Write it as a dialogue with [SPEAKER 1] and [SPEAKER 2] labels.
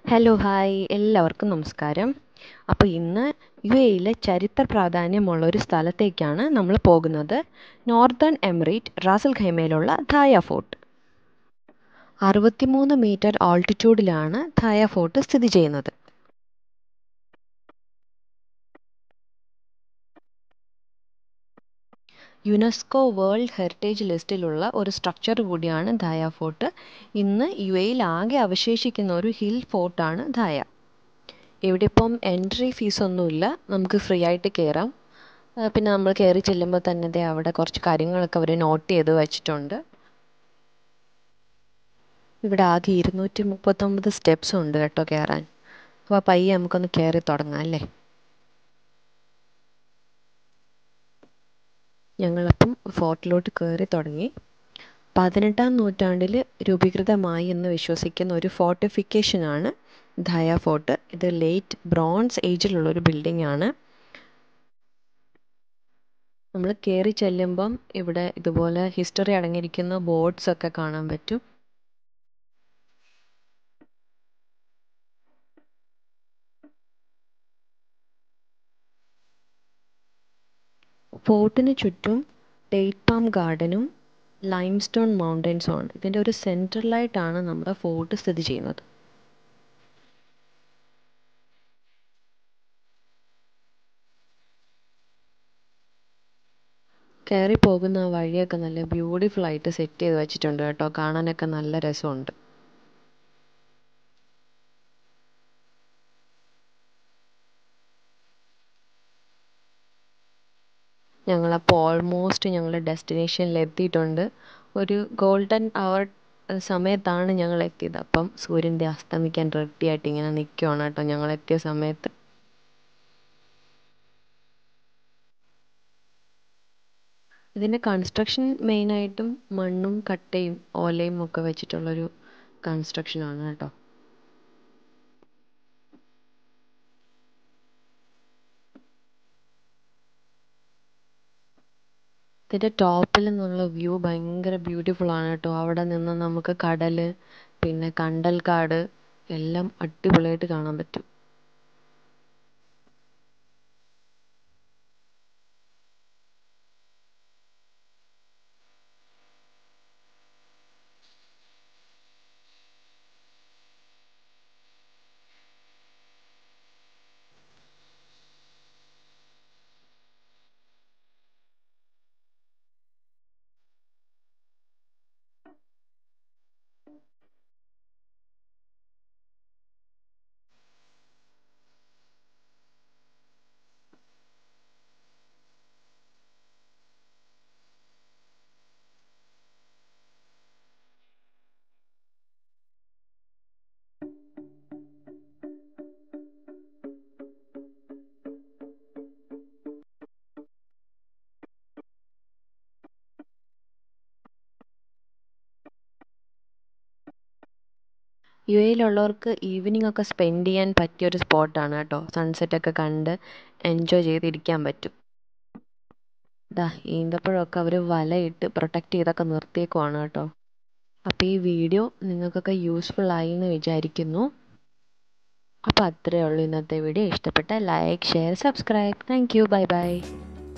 [SPEAKER 1] hello hi എല്ലാവർക്കും നമസ്കാരം അപ്പോൾ ഇന്ന് യു എയിലെ ചരിത്ര പ്രാധാന്യമുള്ള ഒരു സ്ഥലത്തേക്കാണ് നമ്മൾ പോകുന്നത് നോർത്തേൺ എമിറേറ്റ് റാസൽ ഖൈമയിലുള്ള ധായ ഫോർട്ട് അറുപത്തിമൂന്ന് മീറ്റർ ആൾട്ടിറ്റ്യൂഡിലാണ് ധായ ഫോർട്ട് സ്ഥിതി ചെയ്യുന്നത് യുനെസ്കോ വേൾഡ് ഹെറിറ്റേജ് ലിസ്റ്റിലുള്ള ഒരു സ്ട്രക്ചർ കൂടിയാണ് ധായ ഫോർട്ട് ഇന്ന് യു എയിൽ ആകെ അവശേഷിക്കുന്ന ഒരു ഹിൽ ഫോർട്ടാണ് ധായ ഇവിടെ ഇപ്പം എൻട്രി ഫീസൊന്നുമില്ല നമുക്ക് ഫ്രീ ആയിട്ട് കയറാം പിന്നെ നമ്മൾ കയറി ചെല്ലുമ്പോൾ തന്നെ ദേ അവിടെ കുറച്ച് കാര്യങ്ങളൊക്കെ അവർ നോട്ട് ചെയ്ത് വെച്ചിട്ടുണ്ട് ഇവിടെ ആകെ ഇരുന്നൂറ്റി മുപ്പത്തൊമ്പത് സ്റ്റെപ്സ് ഉണ്ട് കേട്ടോ കയറാൻ അപ്പോൾ പയ്യെ നമുക്കൊന്ന് കയറി തുടങ്ങാം അല്ലേ ഞങ്ങളപ്പം ഫോർട്ടിലോട്ട് കയറി തുടങ്ങി പതിനെട്ടാം നൂറ്റാണ്ടിൽ രൂപീകൃതമായി എന്ന് വിശ്വസിക്കുന്ന ഒരു ഫോർട്ടിഫിക്കേഷനാണ് ധയ ഫോർട്ട് ഇത് ലേറ്റ് ബ്രോൺസ് ഏജിലുള്ള ഒരു ബിൽഡിംഗ് ആണ് നമ്മൾ കയറി ചെല്ലുമ്പം ഇവിടെ ഇതുപോലെ ഹിസ്റ്ററി അടങ്ങിയിരിക്കുന്ന ബോർഡ്സ് ഒക്കെ കാണാൻ പറ്റും ഫോർട്ടിന് ചുറ്റും ഡേറ്റ് പാം ഗാർഡനും ലൈംസ്റ്റോൺ മൗണ്ടൻസും ആണ് ഇതിൻ്റെ ഒരു സെൻട്രലായിട്ടാണ് നമ്മുടെ ഫോർട്ട് സ്ഥിതി ചെയ്യുന്നത് കയറി പോകുന്ന വഴിയൊക്കെ നല്ല ബ്യൂട്ടിഫുൾ ആയിട്ട് സെറ്റ് ചെയ്ത് വെച്ചിട്ടുണ്ട് കേട്ടോ കാണാനൊക്കെ നല്ല രസമുണ്ട് ഞങ്ങളപ്പോൾ ഓൾമോസ്റ്റ് ഞങ്ങളുടെ ഡെസ്റ്റിനേഷനിൽ എത്തിയിട്ടുണ്ട് ഒരു ഗോൾഡൻ അവർ സമയത്താണ് ഞങ്ങൾ എത്തിയത് അപ്പം സൂര്യൻ്റെ അസ്തമിക്കാൻ റെഡി ആയിട്ട് ഇങ്ങനെ നിൽക്കുവാണ് കേട്ടോ ഞങ്ങൾ എത്തിയ സമയത്ത് ഇതിൻ്റെ കൺസ്ട്രക്ഷൻ മെയിനായിട്ടും മണ്ണും കട്ടയും ഓലയും ഒക്കെ വെച്ചിട്ടുള്ളൊരു കൺസ്ട്രക്ഷനാണ് കേട്ടോ ഇതിൻ്റെ ടോപ്പിൽ നിന്നുള്ള വ്യൂ ഭയങ്കര ബ്യൂട്ടിഫുൾ ആണ് കേട്ടോ അവിടെ നിന്ന് നമുക്ക് കടൽ പിന്നെ കണ്ടൽക്കാട് എല്ലാം അടിപൊളിയായിട്ട് കാണാൻ പറ്റും യു എയിലുള്ളവർക്ക് ഈവനിങ് ഒക്കെ സ്പെൻഡ് ചെയ്യാൻ പറ്റിയ ഒരു സ്പോട്ടാണ് കേട്ടോ സൺസെറ്റ് ഒക്കെ കണ്ട് എൻജോയ് ചെയ്തിരിക്കാൻ പറ്റും ഇതാ ഈന്തപ്പഴമൊക്കെ അവർ വലയിട്ട് പ്രൊട്ടക്റ്റ് ചെയ്തൊക്കെ നിർത്തിയേക്കുവാണ് കേട്ടോ അപ്പോൾ ഈ വീഡിയോ നിങ്ങൾക്കൊക്കെ യൂസ്ഫുൾ ആയി എന്ന് വിചാരിക്കുന്നു അപ്പോൾ അത്രയേ ഉള്ളൂ ഇന്നത്തെ വീഡിയോ ഇഷ്ടപ്പെട്ട like share subscribe thank you bye by